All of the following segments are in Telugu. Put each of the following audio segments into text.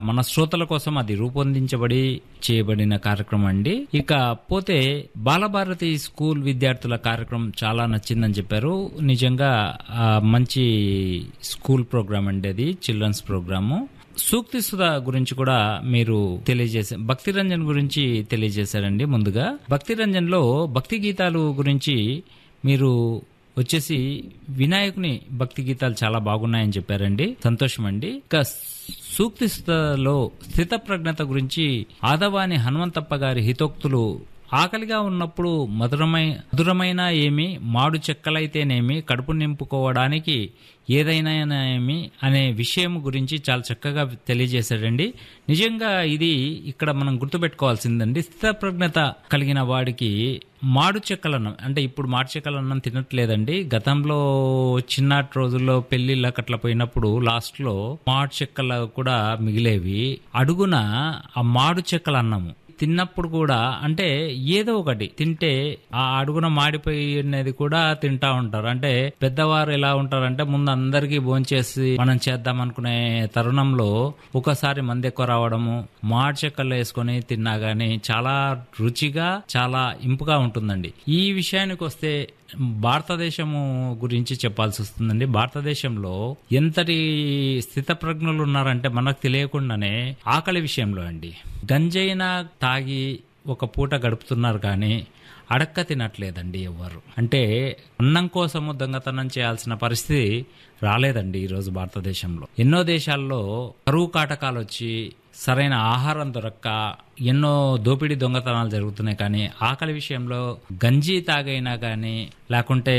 మన శ్రోతల కోసం అది రూపొందించబడి చేయబడిన కార్యక్రమం అండి ఇక పోతే బాలభారతి స్కూల్ విద్యార్థుల కార్యక్రమం చాలా నచ్చిందని చెప్పారు నిజంగా ఆ, మంచి స్కూల్ ప్రోగ్రామ్ అండి అది చిల్డ్రన్స్ ప్రోగ్రాము సూక్తి సుధ గురించి కూడా మీరు తెలియజేసే భక్తి రంజన్ గురించి తెలియజేశారండి ముందుగా భక్తి రంజన్ లో భక్తి గీతాలు గురించి మీరు వచ్చేసి వినాయకుని భక్తి గీతాలు చాలా బాగున్నాయని చెప్పారండి సంతోషం అండి ఇక సూక్తి సుధలో స్థిత ప్రజ్ఞత గురించి ఆదవాని హనుమంతప్ప గారి హితోక్తులు ఆకలిగా ఉన్నప్పుడు మధురమై మధురమైన ఏమి మాడు చెక్కలైతేనేమి కడుపు నింపుకోవడానికి ఏదైనా ఏమి అనే విషయం గురించి చాలా చక్కగా తెలియజేశాడండి నిజంగా ఇది ఇక్కడ మనం గుర్తుపెట్టుకోవాల్సిందండి స్థితప్రజ్ఞత కలిగిన వాడికి మాడు చెక్కలన్నం అంటే ఇప్పుడు మాడు చెక్కలన్నం తినట్లేదండి గతంలో చిన్నటి రోజుల్లో పెళ్లిళ్ళకి అట్లా పోయినప్పుడు లాస్ట్ లో మాడు చెక్కలు కూడా మిగిలేవి అడుగున ఆ మాడు చెక్కల అన్నము తిన్నప్పుడు కూడా అంటే ఏదో ఒకటి తింటే ఆ అడుగున మాడిపోయినది కూడా తింటా ఉంటారు అంటే పెద్దవారు ఎలా ఉంటారంటే ముందు అందరికీ భోంచేసి మనం చేద్దాం అనుకునే తరుణంలో ఒకసారి మంది ఎక్కువ రావడము మాడి చెక్కలు వేసుకొని తిన్నా గానీ చాలా రుచిగా చాలా ఇంపుగా ఉంటుందండి ఈ విషయానికి వస్తే భారతదేశము గురించి చెప్పాల్సి వస్తుందండి భారతదేశంలో ఎంతటి స్థితప్రజ్ఞులు ఉన్నారంటే మనకు తెలియకుండానే ఆకలి విషయంలో అండి గంజైనా తాగి ఒక పూట గడుపుతున్నారు కానీ అడక్క తినట్లేదండి ఎవ్వరు అంటే అన్నం కోసము దొంగతనం చేయాల్సిన పరిస్థితి రాలేదండి ఈరోజు భారతదేశంలో ఎన్నో దేశాల్లో కరువు కాటకాలు వచ్చి సరైన ఆహారం దొరక్క ఎన్నో దోపిడీ దొంగతనాలు జరుగుతున్నాయి కానీ ఆకలి విషయంలో గంజి తాగైనా కానీ లేకుంటే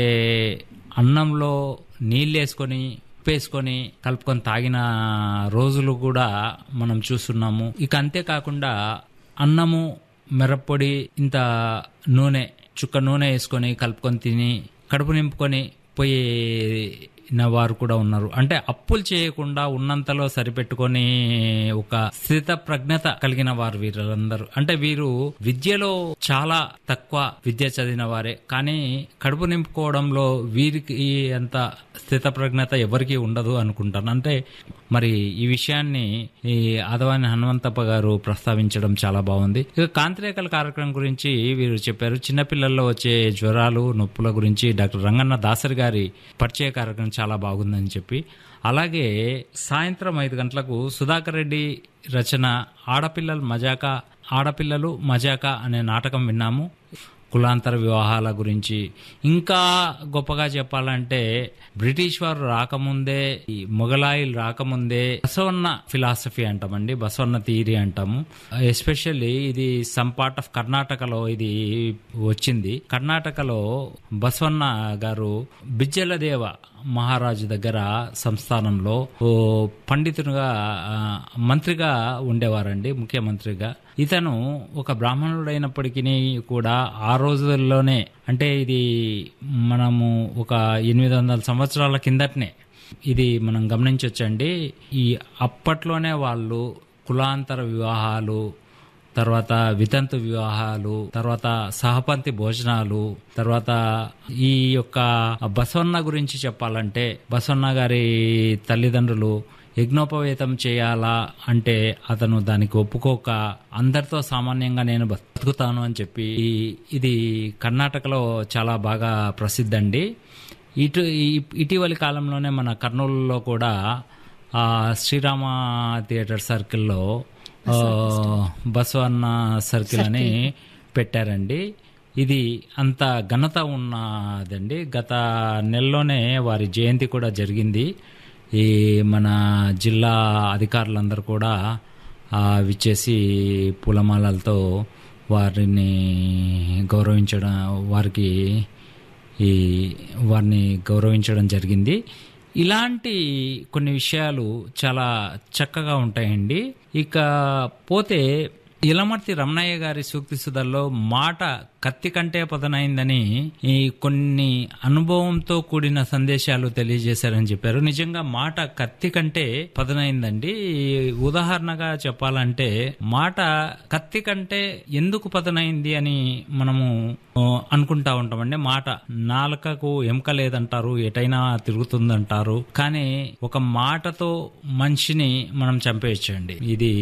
అన్నంలో నీళ్ళు వేసుకొని ఉప్పేసుకొని కలుపుకొని తాగిన రోజులు కూడా మనం చూస్తున్నాము ఇక అంతేకాకుండా అన్నము మిరప్పొడి ఇంత నూనె చుక్క నూనె వేసుకొని కలుపుకొని తిని కడుపు నింపుకొని పోయిన వారు కూడా ఉన్నారు అంటే అప్పులు చేయకుండా ఉన్నంతలో సరిపెట్టుకొని ఒక స్థిత ప్రజ్ఞత కలిగిన వారు వీరందరూ అంటే వీరు విద్యలో చాలా తక్కువ విద్య చదివిన వారే కానీ కడుపు నింపుకోవడంలో వీరికి అంత స్థిత ప్రజ్ఞత ఎవరికీ ఉండదు అనుకుంటాను అంటే మరి ఈ విషయాన్ని ఈ ఆదవాని హనుమంతప్ప గారు ప్రస్తావించడం చాలా బాగుంది ఇక కాంతిరేఖల కార్యక్రమం గురించి వీరు చెప్పారు చిన్నపిల్లల్లో వచ్చే జ్వరాలు నొప్పుల గురించి డాక్టర్ రంగన్న దాసరి గారి పరిచయ కార్యక్రమం చాలా బాగుందని చెప్పి అలాగే సాయంత్రం ఐదు గంటలకు సుధాకర్ రెడ్డి రచన ఆడపిల్లలు మజాక ఆడపిల్లలు మజాక అనే నాటకం విన్నాము కులాంతర వివాహాల గురించి ఇంకా గొప్పగా చెప్పాలంటే బ్రిటిష్ వారు రాకముందే ఈ మొఘలాయిలు రాకముందే బసవన్న ఫిలాసఫీ అంటామండి బసవన్న థియరీ అంటాము ఎస్పెషల్లీ ఇది సమ్ పార్ట్ ఆఫ్ కర్ణాటకలో ఇది వచ్చింది కర్ణాటకలో బసవన్న గారు బిజ్జలదేవ మహారాజు దగ్గర సంస్థానంలో ఓ పండితునిగా ఆ, మంత్రిగా ఉండేవారండి ముఖ్యమంత్రిగా ఇతను ఒక బ్రాహ్మణుడైనప్పటికీ కూడా ఆ రోజుల్లోనే అంటే ఇది మనము ఒక ఎనిమిది వందల సంవత్సరాల కిందటనే ఇది మనం గమనించవచ్చండి ఈ అప్పట్లోనే వాళ్ళు కులాంతర వివాహాలు తర్వాత వితంతు వివాహాలు తర్వాత సహపంతి భోజనాలు తర్వాత ఈ యొక్క బసవన్న గురించి చెప్పాలంటే బసవన్న గారి తల్లిదండ్రులు యజ్ఞోపవేతం చేయాలా అంటే అతను దానికి ఒప్పుకోక అందరితో సామాన్యంగా నేను బతుకుతాను అని చెప్పి ఈ- ఇది కర్ణాటకలో చాలా బాగా ప్రసిద్ధండి ఇటు ఈ- ఇటీవలి కాలంలోనే మన కర్నూలులో కూడా ఆ శ్రీరామ థియేటర్ సర్కిల్లో ఆ, బసవన్న సర్కిల్ అని పెట్టారండి ఇది అంత ఘనత ఉన్నదండి గత నెలలోనే వారి జయంతి కూడా జరిగింది ఈ మన జిల్లా అధికారులందరూ కూడా ఆ, విచ్చేసి పూలమాలలతో వారిని గౌరవించడం వారికి ఈ వారిని గౌరవించడం జరిగింది ఇలాంటి కొన్ని విషయాలు చాలా చక్కగా ఉంటాయండి ఇక పోతే ఇలమర్తి రమణయ్య గారి సూక్తి సుధల్లో మాట కత్తి కంటే పదనైందని ఈ కొన్ని అనుభవంతో కూడిన సందేశాలు తెలియజేశారని చెప్పారు నిజంగా మాట కత్తి కంటే పదనైందండి ఉదాహరణగా చెప్పాలంటే మాట కత్తి కంటే ఎందుకు పదనైంది అని మనము ఆ, అనుకుంటా ఉంటామండి మాట నాలుకకు ఎముక లేదంటారు ఎటైనా తిరుగుతుందంటారు కానీ ఒక మాటతో మనిషిని మనం చంపేయచ్చండి ఇది